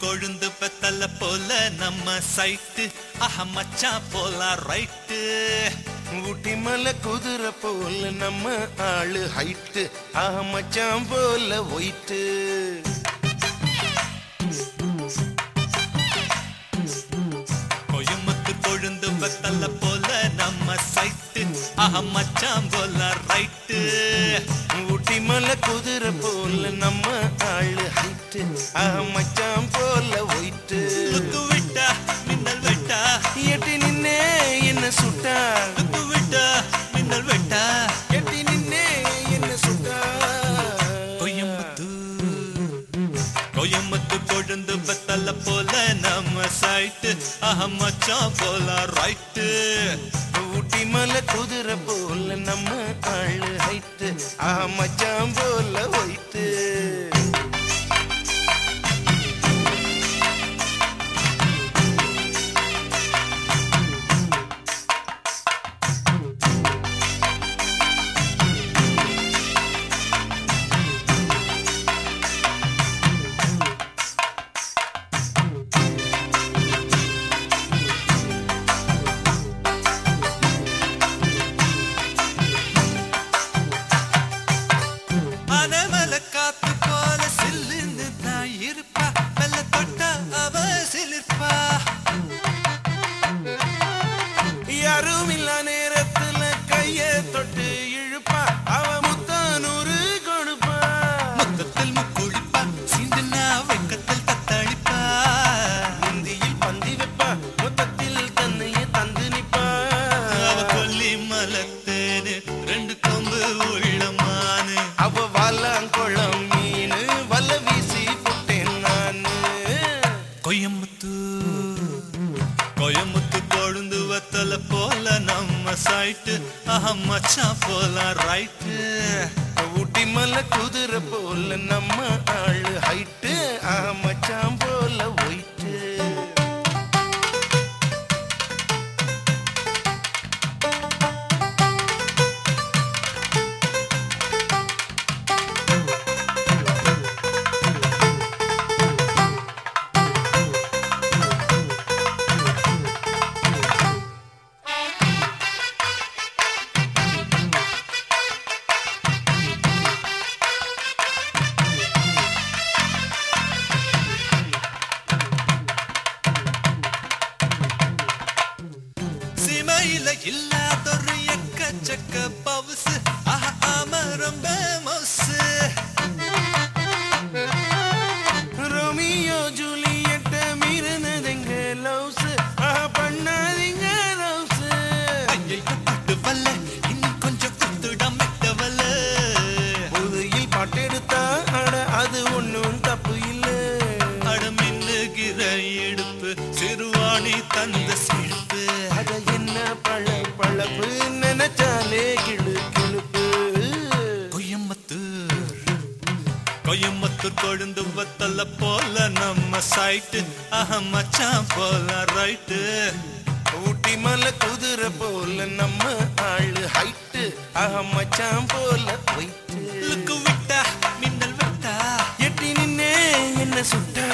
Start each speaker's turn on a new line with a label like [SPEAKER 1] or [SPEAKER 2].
[SPEAKER 1] கொழுந்து பெத்தல போல நம்ம சைட்டு ஆஹா மச்சான் போலாம் ரைட்டு
[SPEAKER 2] ஊட்டி மலை குதிரை போல நம்ம ஆளு ஹைட்டு ஆஹ் மச்சான் போல ஒயிட்டு
[SPEAKER 1] கோயம்புத்தூர் கொழுந்து பெத்தல போல நம்ம சைட்டு ஆஹா மச்சான் போலாம் ரைட்டு
[SPEAKER 2] ஊட்டி மலை குதிரை போல நம்ம ஆளு ஹைட்டு ஆஹ் மச்சான் போல ஒயிட்டு
[SPEAKER 1] லுக்கு விட்டா மின்னல் வெட்டா
[SPEAKER 2] எட்டி நின்னே என்ன சுட்டா
[SPEAKER 1] லுக்கு விட்டா மின்னல் வெட்டா
[SPEAKER 2] எட்டி நின்னே என்ன சுட்டா
[SPEAKER 1] கோயம்புத்தூர் கோயம்புத்தூர் கொழுந்து பெத்தல போல நம்ம சைட்டு ஆஹா மச்சான் போலாம் ரைட்டு
[SPEAKER 2] ஊட்டி மலை குதிரை போல நம்ம ஆளு ஹைட்டு ஆஹ் மச்சான் போல ஒயிட்டு
[SPEAKER 1] அனமல காத்து போல சில்லுன்னு தான் இருப்பா மெல்ல தொட்டா அவ சிலிர்ப்பா
[SPEAKER 2] யாரும் இல்ல நேரத்துல கைய தொட்டு இழுப்பா அவ முத்தானூறு கொடுப்பா
[SPEAKER 1] மொத்தத்தில் முக்குழிப்பா சிந்துனா வெக்கத்தில் தத்தளிப்பா
[SPEAKER 2] முந்தியில் பந்தி வைப்பா மொத்தத்தில் தன்னைய தந்து நிப்பா
[SPEAKER 1] அவ கொல்லி மலத்தேனு ரெண்டு கொம்பு உள்ளமானு
[SPEAKER 2] அவ வாலாங்குளம் மீனு வல வீசி புட்டேன் நானு
[SPEAKER 1] கோயம்புத்தூர் கோயம்புத்தூர் கொழுந்து வத்தல போல நம்ம சைட்டு ஆஹா மச்சான் போல ரைட்டு
[SPEAKER 2] ஊட்டி மலை குதிரை போல நம்ம ஆளு ஹைட்டு ஆ மச்சான் போல ஒயிட்டு
[SPEAKER 1] சிமையில இல்லாதொரு எக்கச்சக்க பவுசு ஆஹா ஆமா ரொம்ப மவுசு
[SPEAKER 2] ரோமியோ ஜூலியட்ட மீறினதுங்க லவ்ஸ் ஆ பண்ணாதீங்க லவ்ஸ்
[SPEAKER 1] ஐயை பட்டு வல்ல இன்னும் கொஞ்சம் குத்துடம் மெட்டவல்ல
[SPEAKER 2] புதையில் பாட்டெடுத்தா அட அது ஒண்ணும் தப்பு இல்ல
[SPEAKER 1] அடமின்னுகிற இடுப்பு சிறுவாணி தந்த சிரிப்பு
[SPEAKER 2] அட என்ன பழ பழப்பு நினைச்சாலே கிளு கிளுப்பு
[SPEAKER 1] கோயம்புத்தூர் கோயம்புத்தூர் கொழுந்து வத்தல போல நம்ம சைட்டு ஆஹா மச்சான் போல ரைட்டு
[SPEAKER 2] ஊட்டி மலை குதிரை போல நம்ம ஆளு ஹைட்டு ஆஹா மச்சான் போல ஒயிட்டு
[SPEAKER 1] லுக்கு விட்டா மின்னல் விட்டா
[SPEAKER 2] எட்டி நின்னே என்ன சுட்டா